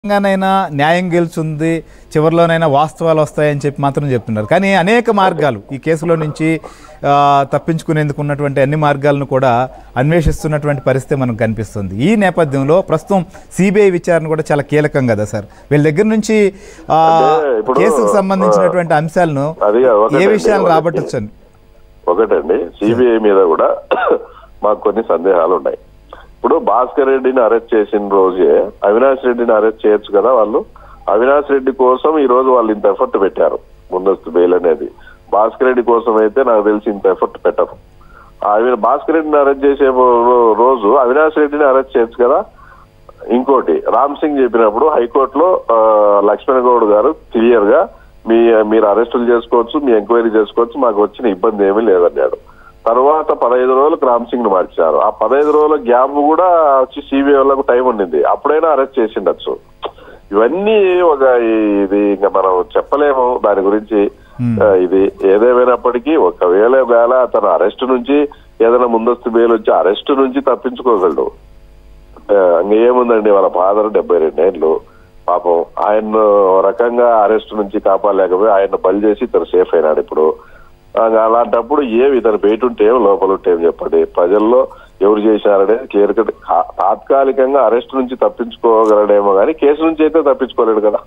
గానైనా న్యాయం గెలుచుంది చివరిలోనైనా వాస్తవాలు వస్తాయని చెప్పి మాత్రం చెప్తున్నారు కానీ అనేక మార్గాలు ఈ కేసులో నుంచి ఆ, తప్పించుకునేందుకు ఉన్నటువంటి అన్ని మార్గాలను కూడా అన్వేషిస్తున్నటువంటి పరిస్థితి మనకు కనిపిస్తుంది ఈ నేపథ్యంలో ప్రస్తుతం సిబిఐ విచారణ కూడా చాలా కీలకం కదా సార్ వీళ్ళ దగ్గర నుంచి ఆ, అంటే ఇప్పుడు, కేసుకు సంబంధించినటువంటి అంశాలను అది ఒకటండి, ఏ విషయాలు ఒకటి. రాబట్టచ్చు అని ఒకటండి సిబిఐ మీద కూడా మాకు కొన్ని సందేహాలు ఉన్నాయి ఇప్పుడు భాస్కర్ రెడ్డిని అరెస్ట్ చేసిన రోజే అవినాష్ రెడ్డిని అరెస్ట్ చేయొచ్చు కదా వాళ్ళు అవినాష్ రెడ్డి కోసం ఈ రోజు వాళ్ళు ఇంత ఎఫర్ట్ పెట్టారు ముందస్తు బెయిల్ అనేది భాస్కర్ రెడ్డి కోసం అయితే నాకు తెలిసి ఇంత ఎఫర్ట్ పెట్టరు ఆ అవి- భాస్కర్ రెడ్డిని అరెస్ట్ చేసే రో- రోజు అవినాష్ రెడ్డిని అరెస్ట్ చేయొచ్చు కదా ఇంకోటి రామ్ సింగ్ చెప్పినప్పుడు హైకోర్టులో ఆ, లక్ష్మణ్ గౌడ్ గారు క్లియర్ గా మీ మీరు అరెస్టులు చేసుకోవచ్చు మీ ఎంక్వైరీ చేసుకోవచ్చు మాకు వచ్చిన ఇబ్బంది ఏమీ లేదన్నాడు తర్వాత పదహైదు రోజులకు రామ్ సింగ్ ను మార్చారు ఆ పదహైదు రోజుల గ్యాప్ కూడా వచ్చి సిబిఐ వాళ్ళకు టైం ఉండింది అప్పుడైనా అరెస్ట్ చేసిండొచ్చు ఇవన్నీ ఒక ఇది ఇంకా మనం చెప్పలేము దాని గురించి ఆ, ఇది ఏదేమైనప్పటికీ ఒకవేళ వేళ అతను అరెస్ట్ నుంచి ఏదైనా ముందస్తు బెయిల్ వచ్చి అరెస్ట్ నుంచి తప్పించుకోగలడు ఆ, ఇంక ఏముందండి వాళ్ళ ఫాదర్ డెబ్బై రెండేళ్ళు పాపం ఆయన రకంగా అరెస్ట్ నుంచి కాపాడలేకపోయి ఆయన బలి చేసి ఇతను సేఫ్ అయినాడు ఇప్పుడు ఆ, అలాంటప్పుడు ఏమి ఇతను బయట ఉంటే ఏం లోపల ఉంటే ఏం చెప్పండి ప్రజల్లో ఎవరు చేశారనేది క్లియర్ కట్ తాత్కాలికంగా అరెస్ట్ నుంచి తప్పించుకోగలడేమో కానీ కేసు నుంచి అయితే తప్పించుకోలేడు కదా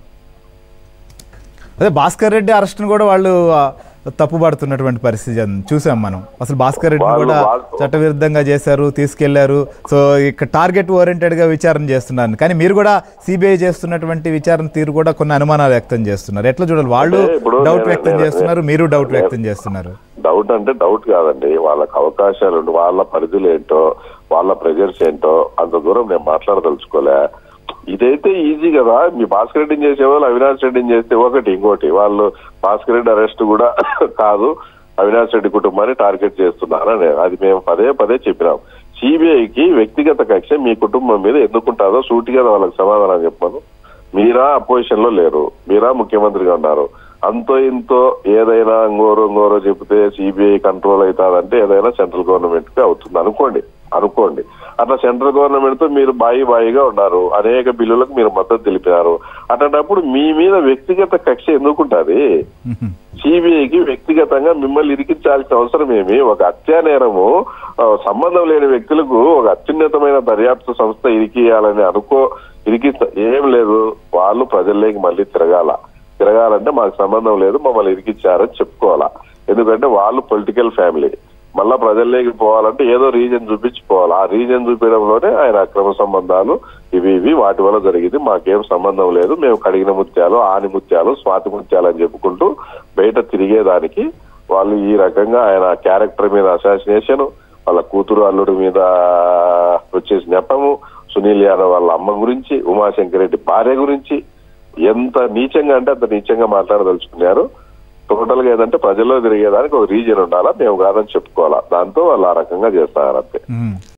అదే భాస్కర్ రెడ్డి అరెస్ట్ను కూడా వాళ్ళు ఆ, తప్పుపడుతున్నటువంటి పరిస్థితి అని చూసాం మనం అసలు భాస్కర్ రెడ్డి వాళ్ళు- కూడా వాళ్ళు- చట్టవిరుద్ధంగా చేశారు తీసుకెళ్లారు సో ఇక టార్గెట్ ఓరియంటెడ్ గా విచారణ చేస్తున్నారు కానీ మీరు కూడా సిబిఐ చేస్తున్నటువంటి విచారణ తీరు కూడా కొన్ని అనుమానాలు వ్యక్తం చేస్తున్నారు ఎట్లా చూడాలి వాళ్ళు అంటే ఇప్పుడు డౌట్ నేను- వ్యక్తం నేను- చేస్తున్నారు మీరు డౌట్ నేను- వ్యక్తం చేస్తున్నారు డౌట్ అంటే డౌట్ కాదండి వాళ్ళకి అవకాశాలు ఉండి వాళ్ళ పరిధులు ఏంటో వాళ్ళ ప్రెజర్స్ ఏంటో అంత దూరం నేను మాట్లాడదలుచుకోలే ఇదైతే ఈజీ కదా మీ భాస్కర్ రెడ్డిని చేసే వాళ్ళు అవినాష్ రెడ్డిని చేస్తే ఒకటి ఇంకోటి వాళ్ళు భాస్కర్ రెడ్డి అరెస్ట్ కూడా కాదు అవినాష్ రెడ్డి కుటుంబాన్ని టార్గెట్ చేస్తున్నారని అది మేము పదే పదే చెప్పినాం సిబిఐకి వ్యక్తిగత కక్ష మీ కుటుంబం మీద ఎందుకుంటుందో సూటిగా వాళ్ళకి సమాధానం చెప్పాను మీరా అపోజిషన్ లో లేరు మీరా ముఖ్యమంత్రిగా ఉన్నారు అంతో ఇంతో ఏదైనా ఇంగోరో ఇంగోరో చెప్తే సిబిఐ కంట్రోల్ అవుతాదంటే ఏదైనా సెంట్రల్ గవర్నమెంట్ కి అవుతుంది అనుకోండి అనుకోండి అట్లా సెంట్రల్ గవర్నమెంట్ తో మీరు బాయి బాయిగా ఉన్నారు అనేక బిల్లులకు మీరు మద్దతు తెలిపినారు అట్లాంటప్పుడు మీ మీద వ్యక్తిగత కక్ష ఎందుకుంటది సిబిఐకి వ్యక్తిగతంగా మిమ్మల్ని ఇరికించాల్సిన అవసరం ఏమి ఒక హత్యా నేరము ఆ, సంబంధం లేని వ్యక్తులకు ఒక అత్యున్నతమైన దర్యాప్తు సంస్థ ఇరికియాలని అనుకో ఇరికిస్త ఏం లేదు వాళ్ళు ప్రజల్లోకి మళ్ళీ తిరగాల తిరగాలంటే మాకు సంబంధం లేదు మమ్మల్ని ఇరికిచ్చారని చెప్పుకోవాలా ఎందుకంటే వాళ్ళు పొలిటికల్ ఫ్యామిలీ మళ్ళా ప్రజల్లోకి పోవాలంటే ఏదో రీజన్ చూపించుకోవాలి ఆ రీజన్ చూపించడంలోనే ఆయన అక్రమ సంబంధాలు ఇవి ఇవి వాటి వల్ల జరిగింది మాకేం సంబంధం లేదు మేము కడిగిన ముత్యాలు ఆని ముత్యాలు స్వాతి ముత్యాలు అని చెప్పుకుంటూ బయట తిరిగేదానికి వాళ్ళు ఈ రకంగా ఆయన క్యారెక్టర్ మీద అసాసినేషన్ వాళ్ళ కూతురు అల్లుడి మీద వచ్చేసి నెపము సునీల్ యాదవ్ వాళ్ళ అమ్మ గురించి ఉమాశంకర్ రెడ్డి భార్య గురించి ఎంత నీచంగా అంటే అంత నీచంగా మాట్లాడదలుచుకున్నారు టోటల్ గా ఏదంటే ప్రజల్లో తిరిగేదానికి ఒక రీజన్ ఉండాలా మేము కాదని చెప్పుకోవాలా దాంతో వాళ్ళు ఆ రకంగా చేస్తారు అంతే ఉమ్.